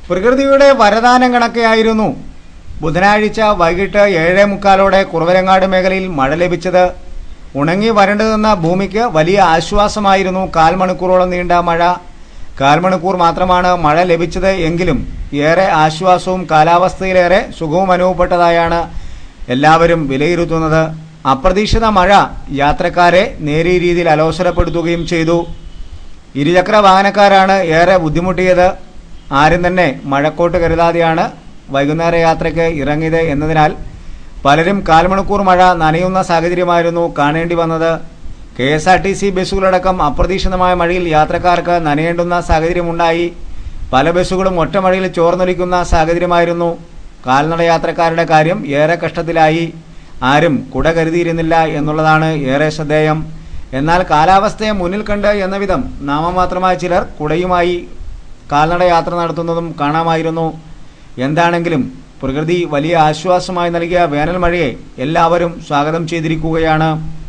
പ്രകൃതിയുടെ വരദാനം കണക്കെയായിരുന്നു ബുധനാഴ്ച വൈകിട്ട് ഏഴേ മുക്കാലോടെ കുറവരങ്ങാട് മേഖലയിൽ മഴ ലഭിച്ചത് ഉണങ്ങി വരണ്ടു നിന്ന ഭൂമിക്ക് വലിയ ആശ്വാസമായിരുന്നു കാൽമണിക്കൂറോളം നീണ്ട മഴ കാൽമണിക്കൂർ മാത്രമാണ് മഴ ലഭിച്ചത് എങ്കിലും ഏറെ ആശ്വാസവും കാലാവസ്ഥയിലേറെ സുഖവും അനുഭവപ്പെട്ടതായാണ് എല്ലാവരും വിലയിരുത്തുന്നത് അപ്രതീക്ഷിത മഴ യാത്രക്കാരെ നേരിയ രീതിയിൽ അലോസരപ്പെടുത്തുകയും ചെയ്തു ഇരുചക്ര വാഹനക്കാരാണ് ഏറെ ബുദ്ധിമുട്ടിയത് ആരും തന്നെ മഴക്കോട്ട് കരുതാതെയാണ് വൈകുന്നേര യാത്രയ്ക്ക് ഇറങ്ങിയത് എന്നതിനാൽ പലരും കാൽമണിക്കൂർ മഴ നനയുന്ന സാഹചര്യമായിരുന്നു കാണേണ്ടി വന്നത് K S R T C ബസ്സുകളടക്കം അപ്രതീക്ഷിതമായ മഴയിൽ യാത്രക്കാർക്ക് നനയേണ്ടുന്ന സാഹചര്യമുണ്ടായി പല ബസ്സുകളും ഒറ്റമഴയിൽ ചോർന്നൊലിക്കുന്ന സാഹചര്യമായിരുന്നു കാൽനട യാത്രക്കാരുടെ കാര്യം ഏറെ കഷ്ടത്തിലായി ആരും കുട കരുതിയിരുന്നില്ല എന്നുള്ളതാണ് ഏറെ ശ്രദ്ധേയം എന്നാൽ കാലാവസ്ഥയെ മുന്നിൽ കണ്ട് എന്ന വിധം നാമമാത്രമായ ചിലർ കുടയുമായി കാൽനട യാത്ര നടത്തുന്നതും കാണാമായിരുന്നു എന്താണെങ്കിലും പ്രകൃതി വലിയ ആശ്വാസമായി നൽകിയ വേനൽ മഴയെ എല്ലാവരും സ്വാഗതം ചെയ്തിരിക്കുകയാണ്